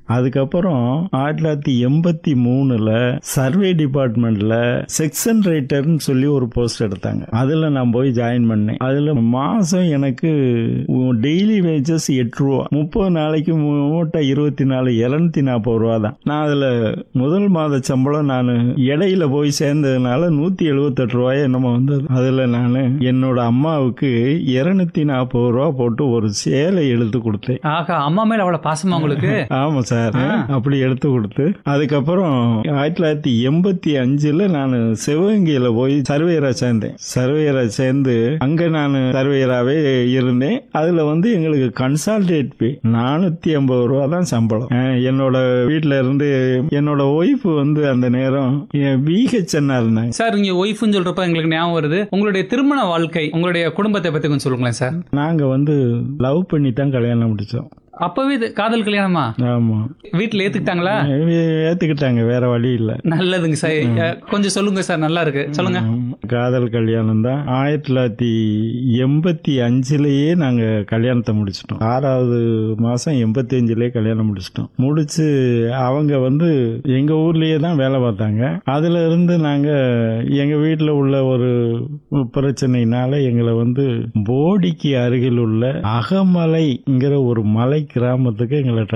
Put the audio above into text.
அதுக்கப்புறம் ஆயிரத்தி தொள்ளாயிரத்தி எண்பத்தி மூணுல சர்வே டிபார்ட்மெண்ட்ல செக்ஷன் ரைட்டர்னு சொல்லி ஒரு போஸ்ட் எடுத்தாங்க அதுல நான் போய் ஜாயின் பண்ணேன் அதுல மாசம் எனக்கு டெய்லி வேஜஸ் எட்டு ரூபா முப்பது நாளைக்கு மூ- மூட்டை இருபத்தி நாலு இருநூத்தி நாற்பது ரூபா தான் நான் அதுல முதல் மாத சம்பளம் நான் இடையில போய் சேர்ந்ததுனால நூத்தி எழுபத்தெட்டு ரூபாய் என்னமோ வந்தது அதுல நான் என்னோட அம்மாவுக்கு இருநூத்தி நாற்பது ரூபா போட்டு ஒரு சேலை எடுத்து கொடுத்தேன் ஆகா அம்மா மேல அவ்வளவு பாசமா உங்களுக்கு ஆமா சார் அப்படி எடுத்து கொடுத்து அதுக்கப்புறம் ஆயிரத்தி தொள்ளாயிரத்தி எண்பத்தி அஞ்சுல நான் சிவகங்கையில போய் சர்வேயரா சேர்ந்தேன் சர்வேயரா சேர்ந்து அங்க நான் சர்வேயராவே இருந்தேன் அதுல வந்து எங்களுக்கு கன்சால்டேட் பே நானூத்தி ஐம்பது ரூபா தான் சம்பளம் அஹ் என்னோட வீட்ல இருந்து என்னோட ஒய்ஃப் வந்து அந்த நேரம் பிஹெச்என்னா இருந்தாங்க சார் நீங்க ஒய்ஃப்னு சொல்றப்ப எங்களுக்கு ஞாபகம் வருது உங்களுடைய திருமண வாழ்க்கை உங்களுடைய குடும்பத்தை பத்தி கொஞ்சம் சொல்லுங்களேன் சார் நாங்க வந்து லவ் பண்ணி தான் கல்யாணம் முடிச்சோம் அப்பவே இது காதல் கல்யாணமா ஆமா வீட்டுல ஏத்துக்கிட்டாங்களா ஏத்துக்கிட்டாங்க வேற வழி இல்ல நல்லதுங்க சார் அஹ், கொஞ்சம் சொல்லுங்க சார் நல்லா இருக்கு சொல்லுங்க ஆமா. காதல் கல்யாணம் தான் ஆயிரத்தி தொள்ளாயிரத்தி எண்பத்தி அஞ்சுலயே நாங்க கல்யாணத்தை முடிச்சிட்டோம் ஆறாவது மாசம் எண்பத்தி அஞ்சுலயே கல்யாணம் முடிச்சிட்டோம் முடிச்சு அவங்க வந்து எங்க ஊர்லயே தான் வேலை பார்த்தாங்க அதுல இருந்து நாங்க எங்க வீட்டுல உள்ள ஒரு பிரச்சனையினால எங்களை வந்து போடிக்கு அருகில் உள்ள அகமலைங்கிற ஒரு மலை கிராமத்துக்கு எங்களை